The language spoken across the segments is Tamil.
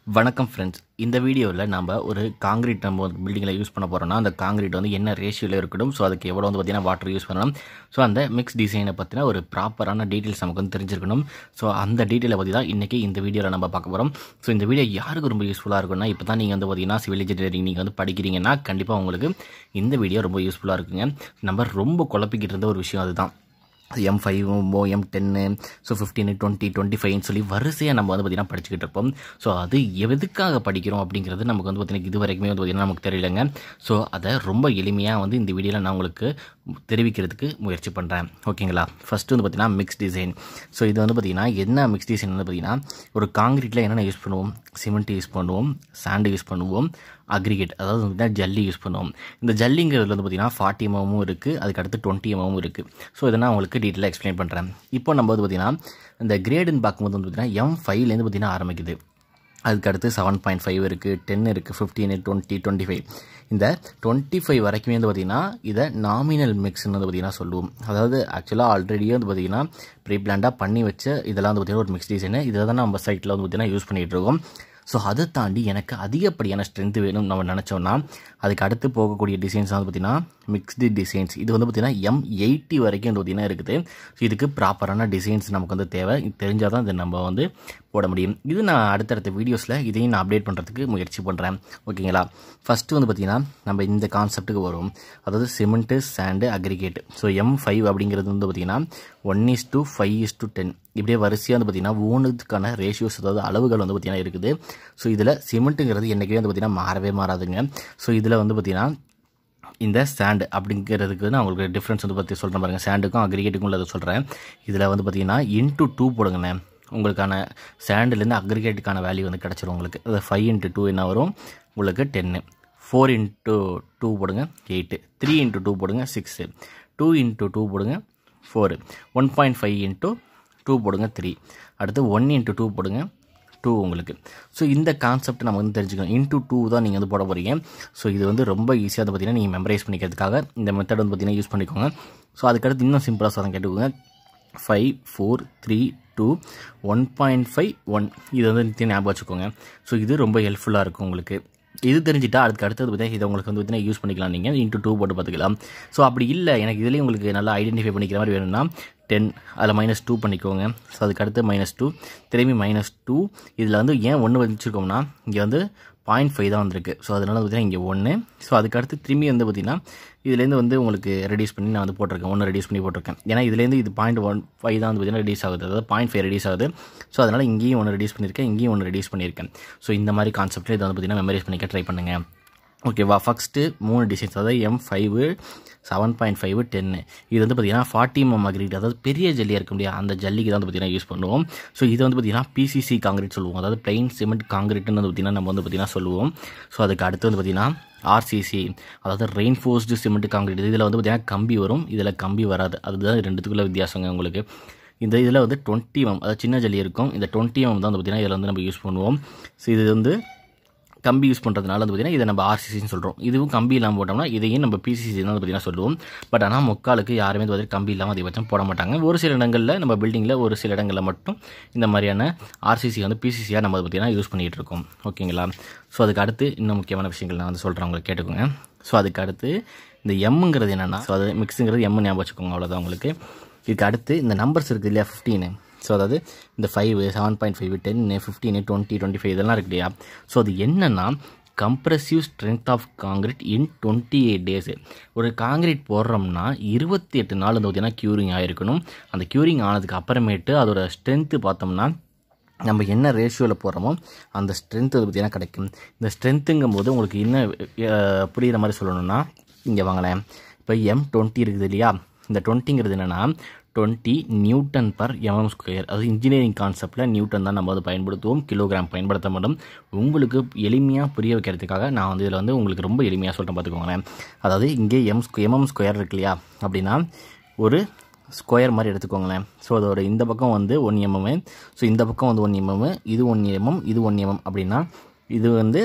வணக்கம் ஃப்ரெண்ட்ஸ் இந்த வீடியோவில் நம்ம ஒரு காங்கிரீட் நம்ம ஒரு பில்டிங்கில் யூஸ் பண்ண போகிறோம்னா அந்த காங்கிரீட் வந்து என்ன ரேஷியோவில் இருக்கணும் ஸோ அதுக்கு எவ்வளோ வந்து பார்த்திங்கன்னா வாட்டர் யூஸ் பண்ணணும் ஸோ அந்த மிக்ஸ் டிசைனை பற்றின ஒரு ப்ராப்பரான டீட்டெயில்ஸ் நமக்கு வந்து தெரிஞ்சிருக்கணும் ஸோ அந்த டீட்டெயிலை பற்றி தான் இன்றைக்கி இந்த வீடியோவில் நம்ம பார்க்க போகிறோம் ஸோ இந்த வீடியோ யாருக்கு ரொம்ப யூஸ்ஃபுல்லாக இருக்கும்னா இப்போ தான் நீங்கள் வந்து பார்த்தீங்கன்னா சிவில் இன்ஜினியரிங் நீங்கள் வந்து படிக்கிறீங்கன்னா கண்டிப்பாக உங்களுக்கு இந்த வீடியோ ரொம்ப யூஸ்ஃபுல்லாக இருக்குங்க நம்ம ரொம்ப குழப்பிக்கிட்டு இருந்த ஒரு விஷயம் அதுதான் M five M ten so fifteen twenty twenty ஃபைவ்னு சொல்லி வரிசையாக நம்ம வந்து பார்த்திங்கன்னா படிச்சுக்கிட்டு இருப்போம் ஸோ அது எதுக்காக படிக்கிறோம் அப்படிங்கிறது நமக்கு வந்து பார்த்திங்கன்னா இது வரைக்குமே வந்து பார்த்திங்கன்னா நமக்கு தெரியலங்க ஸோ அதை ரொம்ப எளிமையாக வந்து இந்த வீடியோவில் நான் உங்களுக்கு தெரிவிக்கிறதுக்கு முயற்சி பண்ணுறேன் ஓகேங்களா ஃபஸ்ட்டு வந்து பார்த்திங்கன்னா மிக்ஸ் டிசைன் ஸோ இது வந்து பார்த்திங்கன்னா என்ன மிக்ஸ் டிசைன் வந்து பார்த்திங்கன்னா ஒரு காங்கிரீட்டில் என்னென்ன யூஸ் பண்ணுவோம் சிமெண்ட் யூஸ் பண்ணுவோம் சாண்டு யூஸ் பண்ணுவோம் அக்ரிகேட் அதாவது வந்து ஜல்லி யூஸ் பண்ணுவோம் இந்த ஜல்லிங்கிறதுல வந்து பார்த்திங்கன்னா ஃபார்ட்டி எம்எம்மும் இருக்குது அதுக்கு அடுத்து டுவெண்ட்டி எம்எம்மும் இருக்குது ஸோ இதை நான் உங்களுக்கு டீட்டெயிலாக எக்ஸ்பிளைன் பண்ணுறேன் இப்போ நம்ம வந்து பார்த்திங்கன்னா இந்த கிரேடுன்னு பார்க்கும்போது வந்து பார்த்திங்கன்னா எம் ஃபைவ்லேருந்து பார்த்திங்கன்னா ஆரம்பிக்குது அதுக்கு அடுத்து செவன் பாயிண்ட் ஃபைவ் இருக்குது டென் இருக்குது ஃபிஃப்டீனு டுவெண்ட்டி டுவெண்ட்டி ஃபைவ் இந்த டுவெண்ட்டி ஃபைவ் வரைக்குமே வந்து பார்த்திங்கன்னா இதை நாமினல் மிக்ஸ்னு வந்து பார்த்திங்கன்னா சொல்லுவோம் அதாவது ஆக்சுவலாக ஆல்ரெடியே வந்து பார்த்திங்கன்னா ப்ரீ பிளான்டாக பண்ணி வச்ச இதெல்லாம் வந்து பார்த்திங்கன்னா ஒரு மிக்ஸ் டிசைனு இதை தான் நம்ம சைட்டில் வந்து பார்த்திங்கன்னா யூஸ் பண்ணிகிட்டு இருக்கோம் ஸோ அதை தாண்டி எனக்கு அதிகப்படியான ஸ்ட்ரென்த் வேணும் நம்ம நினச்சோன்னா அதுக்கு அடுத்து போகக்கூடிய டிசைன்ஸ் வந்து பார்த்திங்கன்னா மிக்ஸ்டு டிசைன்ஸ் இது வந்து பார்த்திங்கன்னா எம் எயிட்டி வரைக்கும் வந்து பார்த்திங்கன்னா இருக்குது ஸோ இதுக்கு ப்ராப்பரான டிசைன்ஸ் நமக்கு வந்து தேவை இது தெரிஞ்சால் தான் இதை நம்ம வந்து போட முடியும் இது நான் அடுத்தடுத்த வீடியோஸில் இதையும் நான் அப்டேட் பண்ணுறதுக்கு முயற்சி பண்ணுறேன் ஓகேங்களா ஃபஸ்ட்டு வந்து பார்த்திங்கன்னா நம்ம இந்த கான்செப்ட்டுக்கு வரும் அதாவது cement sand aggregate so M five அப்படிங்கிறது வந்து பார்த்திங்கன்னா one is to five is to ten இப்படியே வரிசையாக வந்து பார்த்திங்கன்னா ஒன்றுக்கான ரேஷியோஸ் அதாவது அளவுகள் வந்து பார்த்திங்கன்னா இருக்குது ஸோ இதில் சிமெண்ட்டுங்கிறது என்றைக்குமே வந்து பார்த்திங்கன்னா மாறவே மாறாதுங்க ஸோ இதில் வந்து பார்த்திங்கன்னா இந்த சாண்டு அப்படிங்கிறதுக்கு நான் உங்களுக்கு டிஃப்ரென்ஸ் வந்து பற்றி சொல்கிறேன் பாருங்கள் சாண்டுக்கும் அக்ரிகேட்டுக்கும் உள்ளதை சொல்கிறேன் இதில் வந்து பார்த்திங்கன்னா இன்ட்டு டூ போடுங்கண்ணே உங்களுக்கான சாண்டுலேருந்து அக்ரிகேட்டுக்கான வேல்யூ வந்து கிடச்சிரும் உங்களுக்கு அது ஃபைவ் இன்ட்டு டூ என்ன வரும் உங்களுக்கு டென்னு ஃபோர் இன்ட்டு டூ போடுங்க எயிட்டு த்ரீ இன்ட்டு டூ போடுங்க சிக்ஸு டூ இன்ட்டு டூ போடுங்க four one point five into two போடுங்க த்ரீ அடுத்து ஒன் இன்ட்டு டூ போடுங்க டூ உங்களுக்கு ஸோ இந்த கான்செப்ட் நம்ம வந்து தெரிஞ்சுக்கணும் இன்ட்டு டூ தான் நீங்கள் வந்து போட போகிறீங்க ஸோ இது வந்து ரொம்ப ஈஸியாக வந்து பார்த்தீங்கன்னா நீங்கள் மெமரைஸ் பண்ணிக்கிறதுக்காக இந்த மெத்தட் வந்து பார்த்தீங்கன்னா யூஸ் பண்ணிக்கோங்க ஸோ அதுக்கடுத்து இன்னும் சிம்பிளாக சொல்ல கேட்டுக்கோங்க five four three two one point five one இது வந்து நித்தியம் ஞாபகம் வச்சுக்கோங்க ஸோ இது ரொம்ப ஹெல்ப்ஃபுல்லாக இருக்கும் உங்களுக்கு இது தெரிஞ்சுட்டா அதுக்கு அடுத்தது பார்த்தீங்கன்னா இதை உங்களுக்கு வந்து பார்த்தீங்கன்னா யூஸ் பண்ணிக்கலாம் நீங்கள் இன்ட்டு டூ போட்டு பார்த்துக்கலாம் ஸோ அப்படி இல்லை எனக்கு இதுலேயும் உங்களுக்கு நல்லா ஐடென்டிஃபை பண்ணிக்கிற மாதிரி வேணும்னா டென் அதில் மைனஸ் டூ பண்ணிக்கோங்க ஸோ அதுக்கு அடுத்து மைனஸ் டூ திரும்பி மைனஸ் டூ இதில் வந்து ஏன் ஒன்று வச்சுருக்கோம்னா இங்கே வந்து பாயிண்ட் ஃபைவ் தான் வந்திருக்கு ஸோ அதனால் பார்த்தீங்கன்னா இங்கே ஒன்று ஸோ அதுக்கு அடுத்து திரும்பி வந்து பார்த்திங்கன்னா இதுலேருந்து வந்து உங்களுக்கு ரெடியூஸ் பண்ணி நான் வந்து போட்டிருக்கேன் ஒன்று ரெடியூஸ் பண்ணி போட்டிருக்கேன் ஏன்னா இதுலேருந்து இது பாயிண்ட் ஒன் ஃபைவ் தான் வந்து பார்த்திங்கன்னா ரெடியூஸ் ஆகுது அதாவது பாயிண்ட் ஃபைவ் ரெடியூஸ் ஆகுது ஸோ அதனால் இங்கேயும் ஒன்று ரெடியூஸ் பண்ணியிருக்கேன் இங்கேயும் ஒன்று ரெடியூஸ் பண்ணியிருக்கேன் ஸோ இந்த மாதிரி கான்செப்ட்டில் இதை வந்து பார்த்திங்கன்னா மெமரைஸ் பண்ணிக்க ட்ரை பண்ணுங்கள் ஓகேவா ஃபஸ்ட்டு மூணு டிசைன்ஸ் அதாவது M five seven point five ten இது வந்து பார்த்திங்கன்னா ஃபார்ட்டி எம் அக்ரிட் அதாவது பெரிய ஜல்லியாக இருக்க முடியாது அந்த ஜல்லிக்கு தான் வந்து பார்த்திங்கன்னா யூஸ் பண்ணுவோம் ஸோ இது வந்து பார்த்திங்கன்னா பிசிசி காங்கிரீட் சொல்லுவோம் அதாவது பிளைன் சிமெண்ட் காங்கிரீட்னு வந்து பார்த்திங்கன்னா நம்ம வந்து பார்த்திங்கன்னா சொல்லுவோம் ஸோ அதுக்கு அடுத்து வந்து பார்த்திங்கன்னா ஆர்சிசி அதாவது ரெயின்ஃபோர்ஸ்டு சிமெண்ட் காங்கிரீட் இதில் வந்து பார்த்திங்கன்னா கம்பி வரும் இதில் கம்பி வராது அதுதான் ரெண்டுத்துக்குள்ள வித்தியாசங்க உங்களுக்கு இந்த இதில் வந்து டுவெண்ட்டி எம் அதாவது சின்ன ஜல்லி இருக்கும் இந்த டுவெண்ட்டி எம் தான் வந்து பார்த்திங்கன்னா இதில் வந்து நம்ம யூஸ் பண்ணுவோம் ஸோ இது வந்து கம்பி யூஸ் பண்ணுறதுனால வந்து பார்த்திங்கன்னா இதை நம்ம ஆர்சிசின்னு சொல்கிறோம் இதுவும் கம்பி இல்லாமல் போட்டோம்னா இதையும் நம்ம பிசிசி தான் வந்து பார்த்திங்கன்னா சொல்லுவோம் பட் ஆனால் முக்காலுக்கு யாருமே வந்து பார்த்திங்கன்னா கம்பி இல்லாமல் அதிகபட்சம் போட மாட்டாங்க ஒரு சில இடங்களில் நம்ம பில்டிங்கில் ஒரு சில இடங்களில் மட்டும் இந்த மாதிரியான ஆர்சிசி வந்து பிசிசியாக நம்ம பார்த்திங்கன்னா யூஸ் பண்ணிகிட்டு இருக்கோம் ஓகேங்களா ஸோ அதுக்கு அடுத்து இன்னும் முக்கியமான விஷயங்கள் நான் வந்து சொல்கிறேன் உங்களுக்கு கேட்டுக்கோங்க ஸோ அதுக்கு அடுத்து இந்த எம்முங்கிறது என்னென்னா ஸோ அது மிக்ஸுங்கிறது எம்மு ஞாபகம் வச்சுக்கோங்க அவ்வளோதான் உங்களுக்கு இதுக்கு அடுத்து இந்த நம்பர்ஸ் இருக்குது இல்லையா ஃபிஃப்டீனு ஸோ அதாவது இந்த five seven point five ten fifteen twenty twenty five இதெல்லாம் இருக்கு இல்லையா ஸோ அது என்னென்னா compressive strength of concrete in twenty eight days ஒரு காங்கிரீட் போடுறோம்னா இருபத்தி எட்டு நாள் வந்து பார்த்திங்கன்னா க்யூரிங் ஆகிருக்கணும் அந்த க்யூரிங் ஆனதுக்கு அப்புறமேட்டு அதோட ஸ்ட்ரென்த்து பார்த்தோம்னா நம்ம என்ன ரேஷியோவில் போடுறோமோ அந்த ஸ்ட்ரென்த் வந்து பார்த்திங்கன்னா கிடைக்கும் இந்த ஸ்ட்ரென்த்துங்கும் போது உங்களுக்கு இன்னும் புரிகிற மாதிரி சொல்லணும்னா இங்கே வாங்களேன் இப்போ எம் டுவெண்ட்டி இருக்குது இல்லையா இந்த டுவெண்ட்டிங்கிறது என்னென்னா twenty newton per MM square அது இன்ஜினியரிங் கான்செப்டில் நியூட்டன் தான் நம்ம வந்து பயன்படுத்துவோம் கிலோகிராம் பயன்படுத்த மாட்டோம் உங்களுக்கு எளிமையாக புரிய வைக்கிறதுக்காக நான் வந்து இதில் வந்து உங்களுக்கு ரொம்ப எளிமையாக சொல்கிறேன் பார்த்துக்கோங்களேன் அதாவது இங்கே எம் எம்எம் ஸ்கொயர் இருக்கு இல்லையா அப்படின்னா ஒரு ஸ்கொயர் மாதிரி எடுத்துக்கோங்களேன் ஸோ அதோட இந்த பக்கம் வந்து ஒன் எம்எம்மு ஸோ இந்த பக்கம் வந்து ஒன் எம்எம்மு இது ஒன் எம்எம் இது ஒன் எம்எம் அப்படின்னா இது வந்து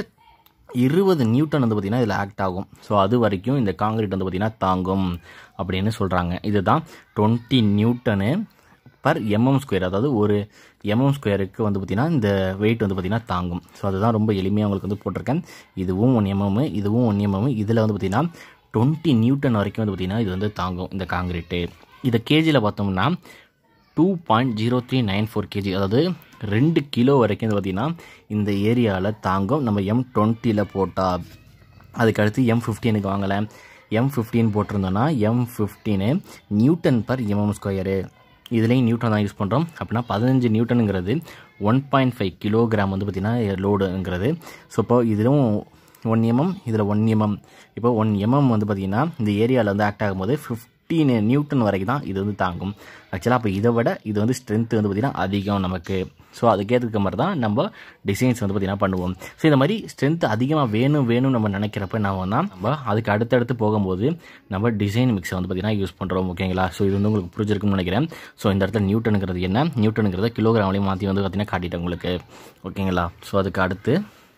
இருபது நியூட்டன் வந்து பார்த்திங்கன்னா இதில் ஆக்ட் ஆகும் ஸோ அது வரைக்கும் இந்த காங்கிரீட் வந்து பார்த்திங்கன்னா தாங்கும் அப்படின்னு சொல்கிறாங்க இதுதான் twenty newton per MM square அதாவது ஒரு எம்எம் ஸ்கொயருக்கு வந்து பார்த்திங்கன்னா இந்த வெயிட் வந்து பார்த்திங்கன்னா தாங்கும் ஸோ அதுதான் ரொம்ப எளிமையாக உங்களுக்கு வந்து போட்டிருக்கேன் இதுவும் ஒன் எம்எம் இதுவும் ஒன் எம்எம் இதில் வந்து பார்த்திங்கன்னா டுவெண்ட்டி நியூட்டன் வரைக்கும் வந்து பார்த்திங்கன்னா இது வந்து தாங்கும் இந்த காங்கிரீட்டு இதை கேஜியில் பார்த்தோம்னா two point zero three nine four KG அதாவது ரெண்டு கிலோ வரைக்கும் வந்து பார்த்திங்கன்னா இந்த ஏரியாவில் தாங்கும் நம்ம எம் டுவெண்ட்டியில் போட்டால் அதுக்கடுத்து எம் ஃபிஃப்டீனுக்கு வாங்கலை எம் ஃபிஃப்டீன் போட்டிருந்தோன்னா M fifteen newton per MM square இதுலேயும் நியூட்டன் தான் யூஸ் பண்ணுறோம் அப்படின்னா பதினஞ்சு நியூட்டனுங்கிறது ஒன் பாயிண்ட் ஃபைவ் கிலோகிராம் வந்து பார்த்திங்கன்னா லோடுங்கிறது ஸோ இப்போ இதிலும் ஒன் எம்எம் இதில் ஒன் எம்எம் இப்போ ஒன் எம்எம் வந்து பார்த்திங்கன்னா இந்த ஏரியாவில் வந்து ஆக்ட் ஆகும்போது ஃபிஃப்டீன் நியூட்டன் வரைக்கும் தான் இது வந்து தாங்கும் ஆக்சுவலாக அப்போ இதை விட இது வந்து ஸ்ட்ரென்த் வந்து பார்த்திங்கன்னா அதிகம் நமக்கு ஸோ அதுக்கேற்ற மாதிரி தான் நம்ம டிசைன்ஸ் வந்து பார்த்திங்கன்னா பண்ணுவோம் ஸோ இந்த மாதிரி ஸ்ட்ரென்த் அதிகமாக வேணும் வேணும் நம்ம நினைக்கிறப்ப நம்ம தான் நம்ம அதுக்கு அடுத்தடுத்து போகும்போது நம்ம டிசைன் மிக்ஸை வந்து பார்த்திங்கன்னா யூஸ் பண்ணுறோம் ஓகேங்களா ஸோ இது வந்து உங்களுக்கு புரிஞ்சிருக்கும்னு நினைக்கிறேன் ஸோ இந்த இடத்துல நியூட்டனுங்கிறது என்ன நியூட்டனுங்கிறத கிலோகிராம்லையும் மாற்றி வந்து பார்த்திங்கன்னா காட்டிட்டேன் உங்களுக்கு ஓகேங்களா ஸோ அதுக்கு அடுத்து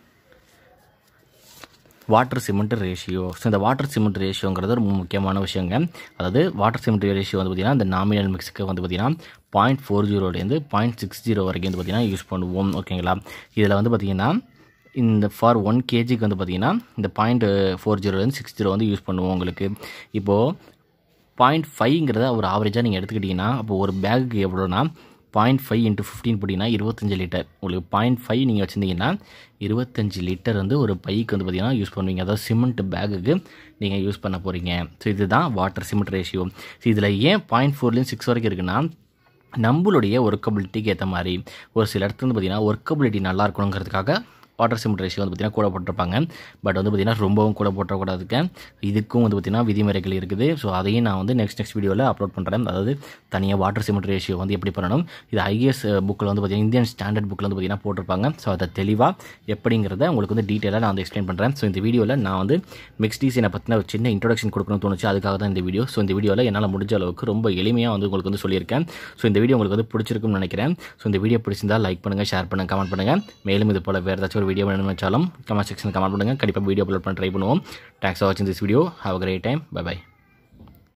வாட்டர் சிமெண்ட் ரேஷியோ ஸோ இந்த வாட்டர் சிமெண்ட் ரேஷியோங்கிறது ரொம்ப முக்கியமான விஷயங்க அதாவது வாட்டர் சிமெண்ட் ரேஷியோ வந்து பார்த்திங்கன்னா இந்த நாமினல் மிக்ஸுக்கு வந்து பார்த்திங்கன்னா பாயிண்ட் ஃபோர் ஜீரோலேருந்து பாயிண்ட் சிக்ஸ் ஜீரோ வரைக்கும் வந்து பார்த்திங்கன்னா யூஸ் பண்ணுவோம் ஓகேங்களா இதில் வந்து பார்த்திங்கன்னா இந்த ஃபார் ஒன் கேஜிக்கு வந்து பார்த்திங்கன்னா இந்த பாயிண்ட் ஃபோர் ஜீரோலேருந்து சிக்ஸ் ஜீரோ வந்து யூஸ் பண்ணுவோம் உங்களுக்கு இப்போது பாயிண்ட் ஃபைவ்ங்கிறத ஒரு ஆவரேஜாக நீங்கள் எடுத்துக்கிட்டிங்கன்னா அப்போ ஒரு பேக்குக்கு எவ்வளோனா பாயிண்ட் ஃபைவ் இன்ட்டு ஃபிஃப்டின் போட்டிங்கன்னா இருபத்தஞ்சு லிட்டர் உங்களுக்கு பாயிண்ட் ஃபைவ் நீங்கள் வச்சுருந்தீங்கன்னா இருபத்தஞ்சு லிட்டர் வந்து ஒரு பைக்கு வந்து பார்த்திங்கன்னா யூஸ் பண்ணுவீங்க அதாவது சிமெண்ட் பேக்குக்கு நீங்கள் யூஸ் பண்ண போகிறீங்க ஸோ இதுதான் வாட்டர் சிமெண்ட் ரேஷியோ ஸோ இதில் ஏன் பாயிண்ட் ஃபோர்லேயும் சிக்ஸ் வரைக்கும் இருக்குன்னா நம்மளுடைய ஒர்க்கபிலிட்டிக்கு ஏற்ற மாதிரி ஒரு சில இடத்துல வந்து பார்த்திங்கன்னா ஒர்க்கபிலிட்டி நல்லா இருக்கணுங்கிறதுக்காக வாட்டர் சிமெண்ட் ரேஷியோ வந்து பார்த்திங்கன்னா கூட போட்டிருப்பாங்க பட் வந்து பார்த்திங்கன்னா ரொம்பவும் கூட போட்டக்கூடாதுக்கு இதுக்கும் வந்து பார்த்திங்கன்னா விதிமுறைகள் இருக்குது ஸோ அதையும் நான் வந்து நெக்ஸ்ட் நெக்ஸ்ட் வீடியோவில் அப்லோட் பண்ணுறேன் அதாவது தனியாக வாட்டர் சிமெண்ட் ரேஷியோ வந்து எப்படி பண்ணணும் இது ஐஎஸ் புக்கில் வந்து பார்த்திங்கன்னா இந்தியன் ஸ்டாண்டர்ட் புக்கில் வந்து பார்த்திங்கன்னா போட்டிருப்பாங்க ஸோ அதை தெளிவாக எப்படிங்கிறத உங்களுக்கு வந்து டீட்டெயிலாக நான் வந்து எக்ஸ்பிளைன் பண்ணுறேன் ஸோ இந்த வீடியோவில் நான் வந்து மிக்ஸ் டிசைனை பற்றின ஒரு சின்ன இன்ட்ரொடக்ஷன் கொடுக்கணும்னு தோணுச்சு அதுக்காக தான் இந்த வீடியோ ஸோ இந்த வீடியோவில் என்னால் முடிஞ்ச அளவுக்கு ரொம்ப எளிமையாக வந்து உங்களுக்கு வந்து சொல்லியிருக்கேன் ஸோ இந்த வீடியோ உங்களுக்கு வந்து பிடிச்சிருக்கும்னு நினைக்கிறேன் ஸோ இந்த வீடியோ பிடிச்சிருந்தா லைக் பண்ணுங்கள் ஷேர் பண்ணுங்கள் கமெண்ட் பண்ணுங்கள் மேலும் இது போல் வேறு ஏதாச்சும் ஒரு வீடியோ வேணும்னு வச்சாலும் கமெண்ட் செக்ஷன் கமெண்ட் பண்ணுங்கள் கண்டிப்பாக வீடியோ அப்லோட் பண்ண ட்ரை பண்ணுவோம் தேங்க்ஸ் ஃபார் வாட்சிங் this video have great time bye by